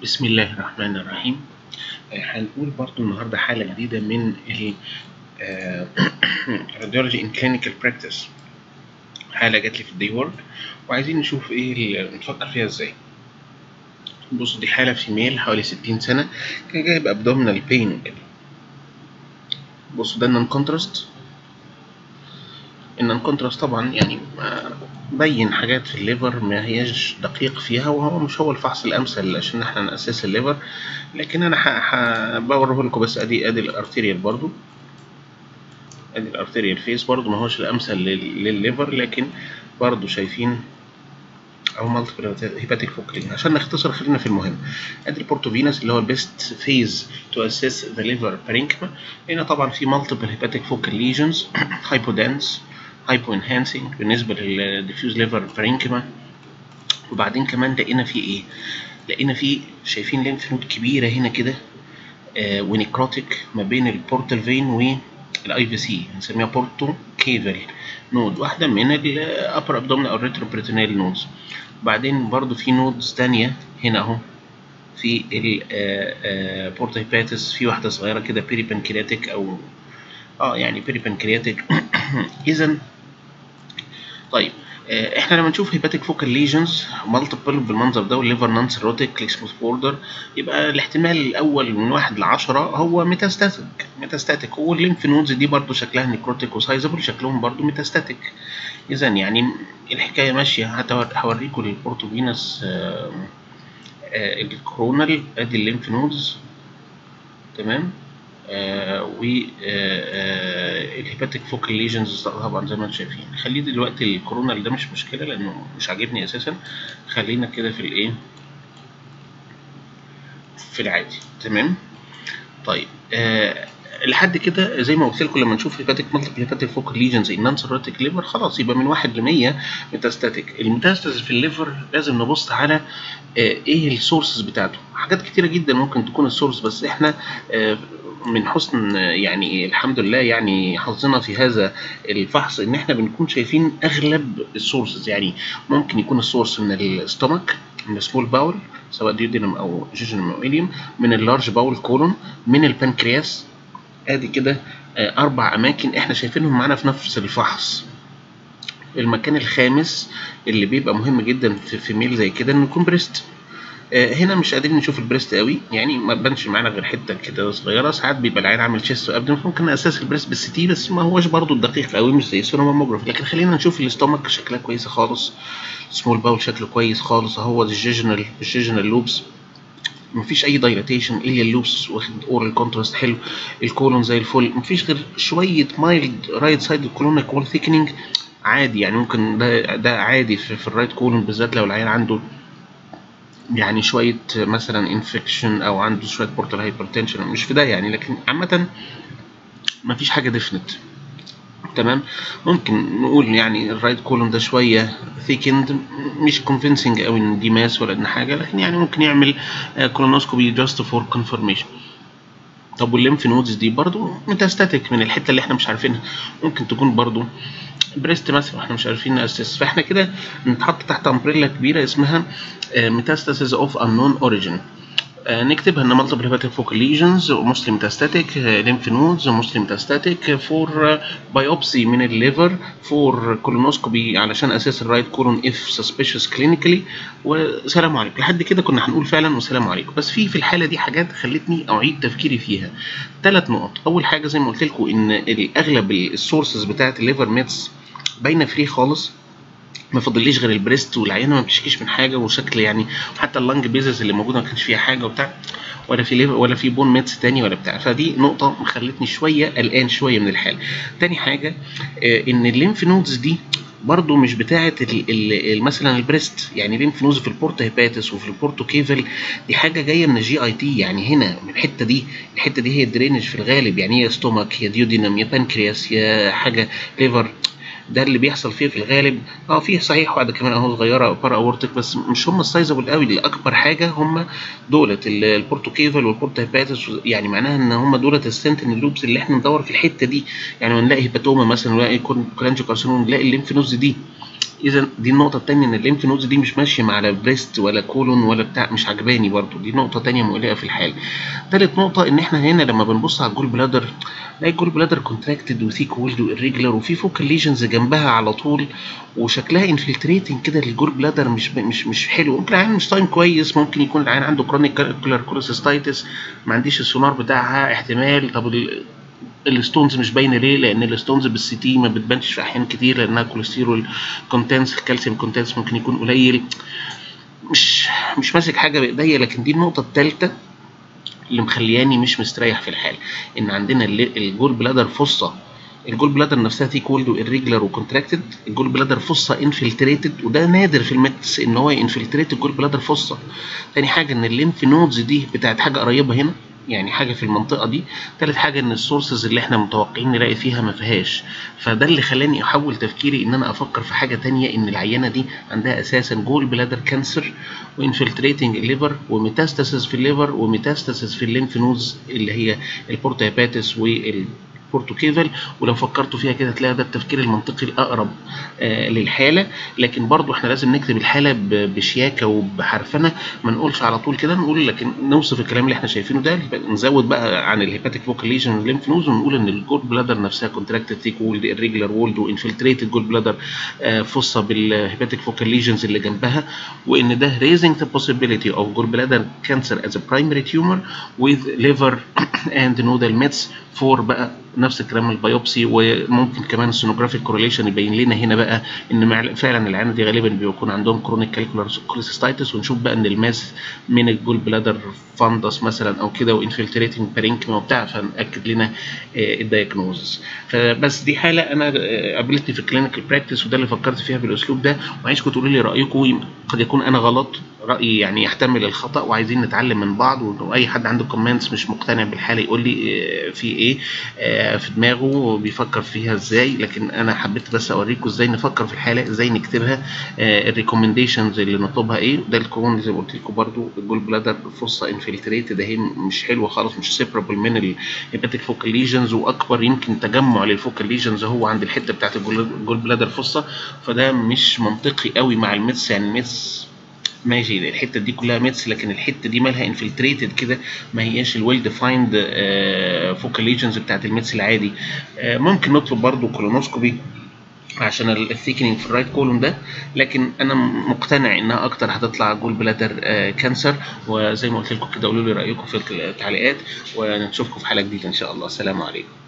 بسم الله الرحمن الرحيم آه، هنقول برضو النهارده حالة جديدة من ال آه، Radiology in Clinical Practice حالة جات لي في الدي وورك وعايزين نشوف ايه اللي نفكر فيها ازاي بص دي حالة فيميل حوالي 60 سنة كان جايب abdominal pain وكده بصوا ده النون كونتراست النون كونتراست طبعا يعني آه، بين حاجات في الليفر ما هياش دقيق فيها وهو مش هو الفحص الامثل عشان احنا ناسس الليفر لكن انا بوريه لكم بس ادي ادي الارتيريال برضو ادي الارتيريال فيس برضو ما هوش الامثل لل- للليفر لكن برضو شايفين او مالتيبل هيباتيك فوكلين عشان نختصر خلينا في المهم ادي البورتوفينس اللي هو البيست فيز تو اسيس ذا ليفر بارينكما هنا طبعا في مالتيبل هيباتيك فوكال ليجنز هايبودانس هايبو انهانسنج بالنسبه للديفيوز ليفر بارينكما وبعدين كمان لقينا في ايه لقينا في شايفين لينف نود كبيره هنا كده آه ونيكروتيك ما بين البورتال فين والاي في سي بنسميها بورتو كيفل نود واحده من الابر ابدومينال او ريتروبريتونيال نودز بعدين برضو في نودز تانية هنا اهو في البورتا هيباتس في واحده صغيره كده بيري بانكرياتيك او اه يعني بيري بانكرياتيك اذا طيب آه، احنا لما نشوف هيباتيك فوكال ليجنز مالتيبل بالمنظر ده والليفر نون سيروتيك كليكسموث بوردر يبقى الاحتمال الاول من واحد لعشرة هو ميتاستاتيك ميتاستاتيك والليمف نودز دي برضو شكلها نيكروتيك وسايزبل شكلهم برضو ميتاستاتيك اذا يعني الحكايه ماشيه هتور- هوريكم البورتوفينس آه، آه، الكورونال ادي الليمف نودز تمام آه و الهيباتيك فوكال ليجنز طبعا زي ما انتم شايفين خليه دلوقتي الكورونال ده مش مشكله لانه مش عاجبني اساسا خلينا كده في الايه في العادي تمام طيب آه لحد كده زي ما قلت لكم لما نشوف هيباتيك مالتيبل هيباتيك فوكال ليجنز ان نون سيروتيك ليفر خلاص يبقى من 1 ل 100 ميتاستاتيك الميتاستاسيس في الليفر لازم نبص على آه ايه السورسز بتاعته حاجات كتيره جدا ممكن تكون السورس بس احنا آه من حسن يعني الحمد لله يعني حظنا في هذا الفحص ان احنا بنكون شايفين اغلب السورسز يعني ممكن يكون السورس من الستومك من السمول باول سواء ديودينم او جيجينم او إليوم من اللارج باول كولون من البنكرياس ادي كده آه، اربع اماكن احنا شايفينهم معانا في نفس الفحص المكان الخامس اللي بيبقى مهم جدا في في ميل زي كده انه يكون بريست آه، هنا مش قادرين نشوف البريست قوي يعني ما بانش معانا غير حته كده صغيره ساعات بيبقى العين عامل تشيست وابدن ممكن اساس البريست بالسي تي بس ما هوش برضو الدقيق قوي مش زي السونوماموجراف لكن خلينا نشوف الاستومك شكلها كويسه خالص سمول باول شكله كويس خالص اهو الجيجنال الجيجنال لوبس مفيش اي دايلاتيشن الا اللوبس واخد اورال كونتراست حلو الكولون زي الفل مفيش غير شويه مايلد رايت سايد الكولونيك وول ثيكنينج عادي يعني ممكن ده ده عادي في, في الرايت كولون بالذات لو العيان عنده يعني شويه مثلا انفكشن او عنده شويه بورتال هايبرتنشن مش في ده يعني لكن عامه مفيش حاجه ديفنت تمام ممكن نقول يعني الرايت كولوم ده شويه ثيكند مش كونفينسنج قوي ان دي ماس ولا ان حاجه لكن يعني ممكن يعمل كولونوسكوبي جاست فور كونفirmation طب والليمف نودز دي برضو ميتاستاتيك من الحته اللي احنا مش عارفينها ممكن تكون برضو بريست مثلا احنا مش عارفين ناسس فاحنا كده نتحط تحت امبريلا كبيره اسمها ميتاستاسيس اوف unknown origin آه، نكتبها ان multiple hepatic focal lesions mostly metastatic uh, lymph nodes mostly metastatic for uh, biopsy من الليفر for colonoscopy علشان اساس الرايت كولون if suspicious clinically وسلام عليكم لحد كده كنا هنقول فعلا وسلام عليكم بس في في الحاله دي حاجات خلتني اعيد تفكيري فيها ثلاث نقط اول حاجه زي ما قلت لكم ان الاغلب السورسز بتاعت الليفر ميتس باينه فري خالص ما فضليش غير البريست والعينه ما بتشكيش من حاجه وشكل يعني حتى اللنج بيزز اللي موجوده ما كانش فيها حاجه وبتاع ولا في ليفر ولا في بون ميتس تاني ولا بتاع فدي نقطه خلتني شويه قلقان شويه من الحاله تاني حاجه آه ان الليمف نودز دي برضه مش بتاعه ال- ال- ال- مثلا البريست يعني ليمف نودز في البورتا هيباتس وفي البورتو كيفل دي حاجه جايه من الجي اي تي يعني هنا من الحته دي الحته دي هي الدرينج في الغالب يعني هي ستومك يا ديودينم يا بانكرياس يا حاجه ليفر ده اللي بيحصل فيه في الغالب اه فيه صحيح واحده كمان اهو صغيره بارا اورتك بس مش هم السايزبل قوي اللي اكبر حاجه هم دولت ال- البورتوكيفال والبورتا هيباتس يعني معناها ان هم دولت السنتين اللوبس اللي احنا ندور في الحته دي يعني لما نلاقي هيباتوما مثلا نلاقي كولانجيو كارسينوم نلاقي الليمف نودز دي اذا دي النقطه الثانيه ان الليمف نودز دي مش ماشيه مع لا بريست ولا كولون ولا بتاع مش عجباني برضو دي نقطه ثانيه مقلقه في الحال ثالث نقطه ان احنا هنا لما بنبص على الجول بلادر نلاقي الجول بلادر كونتراكتد وثيك وولد وإريجلر وفي فوكال ليجنز جنبها على طول وشكلها انفلتريتنج كده للجول بلادر مش مش مش حلو ممكن العيان مش تايم كويس ممكن يكون العيان عنده كرونيك كاركولار كوليسيستايتس ما عنديش السونار بتاعها احتمال طب ال- الستونز مش باينه ليه؟ لان الستونز بالسي تي ما بتبانش في احيان كتير لانها كوليسترول كونتنس الكالسيوم كونتنس ممكن يكون قليل مش مش ماسك حاجه بايديا لكن دي النقطه الثالثه اللي مخلياني مش مستريح في الحال ان عندنا ال- الجول بلادر فصه الجول بلادر نفسها تي كولد وإريجلر وكونتراكتد الجول بلادر فصه انفلتريتد وده نادر في الميتس ان هو انفلتريت الجول بلادر فصه تاني حاجه ان الليمف نودز دي بتاعت حاجه قريبه هنا يعني حاجه في المنطقه دي تالت حاجه ان السورسز اللي احنا متوقعين نلاقي فيها ما فيهاش فده اللي خلاني احول تفكيري ان انا افكر في حاجه تانية ان العينه دي عندها اساسا جول بلادر كانسر وانفلتريتنج الليفر وميتاستاسيس في الليفر وميتاستاسيس في الليمف نودز اللي هي البورتايباتس وال بورتوكيفال ولو فكرتوا فيها كده هتلاقي ده التفكير المنطقي الاقرب آه للحاله لكن برضو احنا لازم نكتب الحاله ب- بشياكه وبحرفنه ما نقولش على طول كده نقول لكن نوصف الكلام اللي احنا شايفينه ده نزود بقى عن الهيباتيك فوكال ليجن والليمف نوز ونقول ان الجول بلادر نفسها كونتراكتد ثيك وولد irregular وولد وانفلتريتد جول بلادر فصه بالهيباتيك فوكال ليجنز اللي جنبها وان ده raising the possibility of gallbladder cancer as a primary tumor with liver and nodal mets for بقى نفس الكلام البيوبسي وممكن كمان السونوجرافيك كورليشن يبين لنا هنا بقى ان مع- فعلا العيانه دي غالبا بيكون عندهم كرونيك كالكولار كوليسيستايتس ونشوف بقى ان الماس من الجول بلادر فاندس مثلا او كده وانفلتريتنج بارينكما وبتاع فنأكد لنا الدايجنوزس فبس دي حاله انا آه، قابلتني في الكلينيكال براكتس وده اللي فكرت فيها بالاسلوب ده وعايزكم تقولوا لي رايكم قد يكون انا غلط رايي يعني يحتمل الخطا وعايزين نتعلم من بعض واي حد عنده كومنتس مش مقتنع بالحاله يقول لي آه، في ايه آه، في دماغه بيفكر فيها ازاي لكن انا حبيت بس اوريكم ازاي نفكر في الحاله ازاي نكتبها الريكومنديشنز اللي نطلبها ايه ده الكون زي ما قلت لكم برده الجول بلادر فصه انفلتريتد اهي مش حلوه خالص مش سيبرابل من الهيباتيك فوكال ليجنز واكبر يمكن تجمع للفوكال ليجنز هو عند الحته بتاعت الجول الجول بلادر فصه فده مش منطقي قوي مع الميتس يعني الميتس ماشي الحته دي كلها ميتس لكن الحته دي مالها انفلتريتد كده ما هياش الويل ديفايند فوكال ليجنز بتاعت الميتس العادي آه، ممكن نطلب برضو كولونوسكوبي عشان الثيكنينج في الرايت كولوم ده لكن انا مقتنع انها اكتر هتطلع جول بلادر كانسر وزي ما قلت لكم كده قولوا لي رايكم في التعليقات ونشوفكم في حلقه جديده ان شاء الله السلام عليكم